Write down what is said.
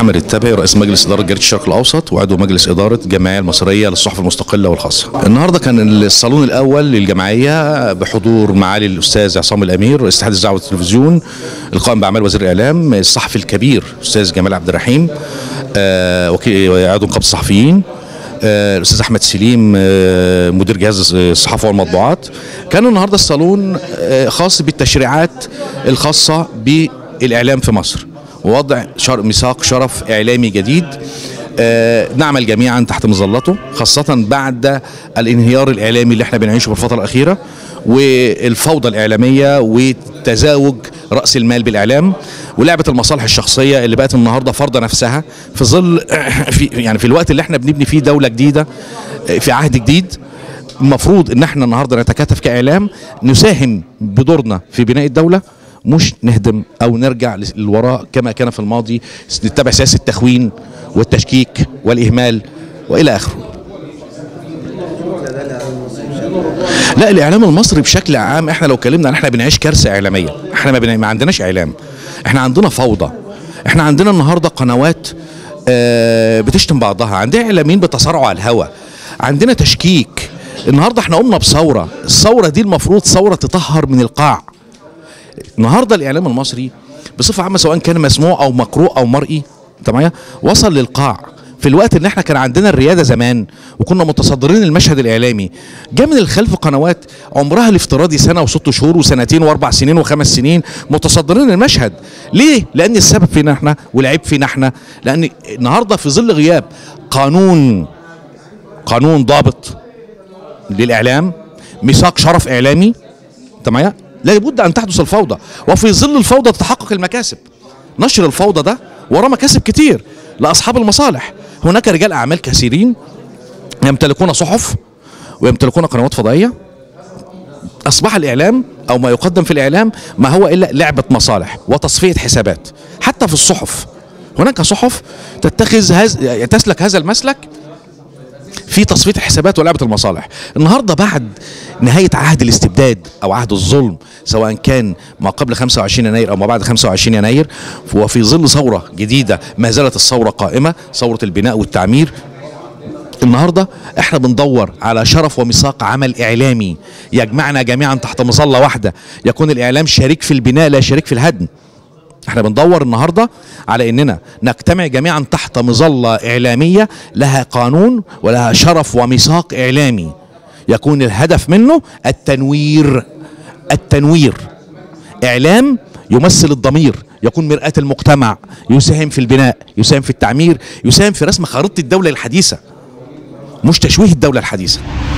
محمد التبعي رئيس مجلس اداره جريده الشرق الاوسط وعضو مجلس اداره الجمعيه المصريه للصحف المستقله والخاصه. النهارده كان الصالون الاول للجمعيه بحضور معالي الاستاذ عصام الامير رئيس اتحاد الاذاعه والتلفزيون القائم باعمال وزير الاعلام الصحفي الكبير الاستاذ جمال عبد الرحيم آه وكيل عضو نقابه الصحفيين آه، الاستاذ احمد سليم آه، مدير جهاز الصحافه والمطبوعات كان النهارده الصالون آه، خاص بالتشريعات الخاصه بالاعلام في مصر ووضع شر... ميثاق شرف اعلامي جديد آه، نعمل جميعا تحت مظلته خاصة بعد الانهيار الإعلامي اللي احنا بنعيشه في الفترة الأخيرة والفوضى الإعلامية وتزاوج رأس المال بالإعلام ولعبة المصالح الشخصية اللي بقت النهاردة فرض نفسها في ظل في يعني في الوقت اللي احنا بنبني فيه دولة جديدة آه، في عهد جديد المفروض ان احنا النهارده نتكاتف كاعلام نساهم بدورنا في بناء الدوله مش نهدم او نرجع للوراء كما كان في الماضي نتبع سياسه التخوين والتشكيك والاهمال والى اخره. لا الاعلام المصري بشكل عام احنا لو اتكلمنا عن احنا بنعيش كارثه اعلاميه، احنا ما, بنا... ما عندناش اعلام، احنا عندنا فوضى، احنا عندنا النهارده قنوات آه بتشتم بعضها، عندنا اعلاميين بتصارعوا على الهوا، عندنا تشكيك، النهارده احنا قمنا بثوره، الثوره دي المفروض ثوره تطهر من القاع. النهارده الاعلام المصري بصفه عامه سواء كان مسموع او مقروء او مرئي تمام وصل للقاع في الوقت اللي احنا كان عندنا الرياده زمان وكنا متصدرين المشهد الاعلامي جاء من الخلف قنوات عمرها الافتراضي سنه وست شهور وسنتين واربع سنين وخمس سنين متصدرين المشهد ليه لان السبب فينا احنا والعيب فينا احنا لان النهارده في ظل غياب قانون قانون ضابط للاعلام ميثاق شرف اعلامي تمام لابد ان تحدث الفوضى وفي ظل الفوضى تتحقق المكاسب نشر الفوضى ده وراه مكاسب كتير لاصحاب المصالح هناك رجال اعمال كثيرين يمتلكون صحف ويمتلكون قنوات فضائيه اصبح الاعلام او ما يقدم في الاعلام ما هو الا لعبه مصالح وتصفيه حسابات حتى في الصحف هناك صحف تتخذ هز... تسلك هذا المسلك في تصفيه الحسابات ولعبه المصالح النهارده بعد نهايه عهد الاستبداد او عهد الظلم سواء كان ما قبل 25 يناير او ما بعد 25 يناير وفي ظل ثوره جديده ما زالت الثوره قائمه ثوره البناء والتعمير النهارده احنا بندور على شرف وميثاق عمل اعلامي يجمعنا جميعا تحت مظله واحده يكون الاعلام شريك في البناء لا شريك في الهدم احنا بندور النهارده على اننا نجتمع جميعا تحت مظله اعلاميه لها قانون ولها شرف وميثاق اعلامي يكون الهدف منه التنوير التنوير اعلام يمثل الضمير يكون مرآة المجتمع يساهم في البناء يساهم في التعمير يساهم في رسم خريطة الدولة الحديثة مش تشويه الدولة الحديثة